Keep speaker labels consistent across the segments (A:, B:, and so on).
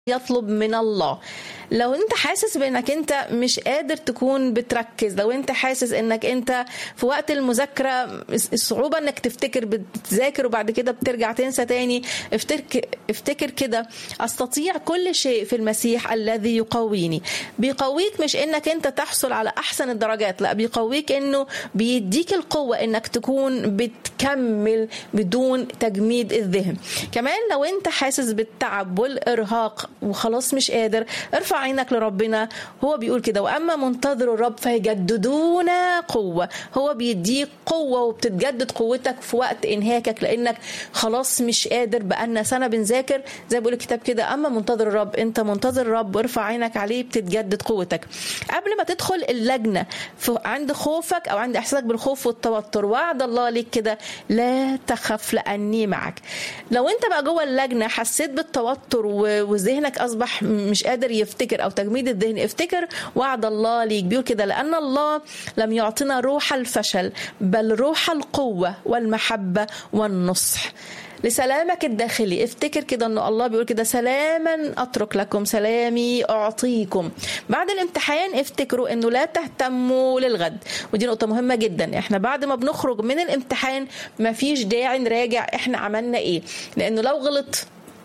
A: يطلب من الله لو انت حاسس بانك انت مش قادر تكون بتركز لو انت حاسس انك انت في وقت المذاكره الصعوبه انك تفتكر بتذاكر وبعد كده بترجع تنسى تاني افتكر افتكر كده استطيع كل شيء في المسيح الذي يقويني بيقويك مش انك انت تحصل على احسن الدرجات لا بيقويك انه بيديك القوه انك تكون بتكمل بدون تجميد الذهن كمان لو انت حاسس بالتعب والارهاق وخلاص مش قادر ارفع عينك لربنا هو بيقول كده واما منتظر الرب فيجددون قوه هو بيديك قوه وبتتجدد قوتك في وقت انهاكك لانك خلاص مش قادر بقالنا سنه بنذاكر زي بيقول الكتاب كده اما منتظر الرب انت منتظر الرب وارفع عينك عليه بتتجدد قوتك قبل ما تدخل اللجنه في عند خوفك او عند احساسك بالخوف والتوتر وعد الله ليك كده لا تخف لاني معك لو انت بقى جوه اللجنه حسيت بالتوتر وذهنك اصبح مش قادر يفتكر او تجميد الذهن افتكر وعد الله ليك بيقول كده لان الله لم يعطينا روح الفشل بل روح القوه والمحبه والنصح لسلامك الداخلي افتكر كده ان الله بيقول كده سلاما اترك لكم سلامي اعطيكم بعد الامتحان افتكروا انه لا تهتموا للغد ودي نقطه مهمه جدا احنا بعد ما بنخرج من الامتحان مفيش داعي نراجع احنا عملنا ايه لانه لو غلط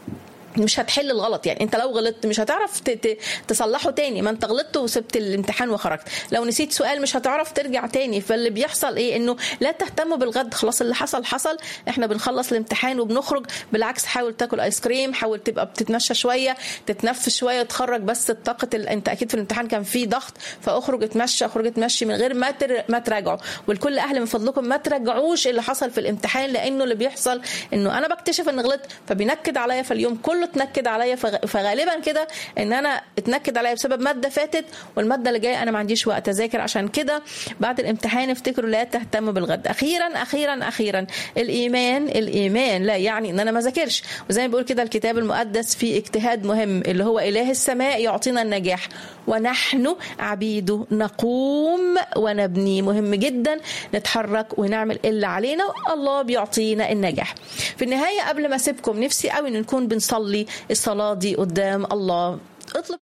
A: مش هتحل الغلط يعني انت لو غلطت مش هتعرف تصلحه تاني ما انت غلطت وسبت الامتحان وخرجت لو نسيت سؤال مش هتعرف ترجع تاني فاللي بيحصل ايه انه لا تهتموا بالغد خلاص اللي حصل حصل احنا بنخلص الامتحان وبنخرج بالعكس حاول تاكل ايس كريم حاول تبقى بتتمشى شويه تتنفس شويه تخرج بس طاقه ال... انت اكيد في الامتحان كان في ضغط فاخرج اتمشى اخرج اتمشي من غير ما تر... ما تراجعوا والكل اهل من فضلكم ما تراجعوش اللي حصل في الامتحان لانه اللي بيحصل انه انا بكتشف ان غلطت فبينكد عليا فاليوم كله اتنكد عليا فغالبا كده ان انا اتنكد عليا بسبب ماده فاتت والماده اللي جايه انا ما عنديش وقت اذاكر عشان كده بعد الامتحان افتكروا لا تهتموا بالغد اخيرا اخيرا اخيرا الايمان الايمان لا يعني ان انا ما ذاكرش وزي ما بيقول كده الكتاب المقدس في اجتهاد مهم اللي هو اله السماء يعطينا النجاح ونحن عبيده نقوم ونبني مهم جدا نتحرك ونعمل اللي علينا الله بيعطينا النجاح في النهايه قبل ما اسيبكم نفسي قوي ان نكون بنصلي الصلاة دي قدام الله اطلب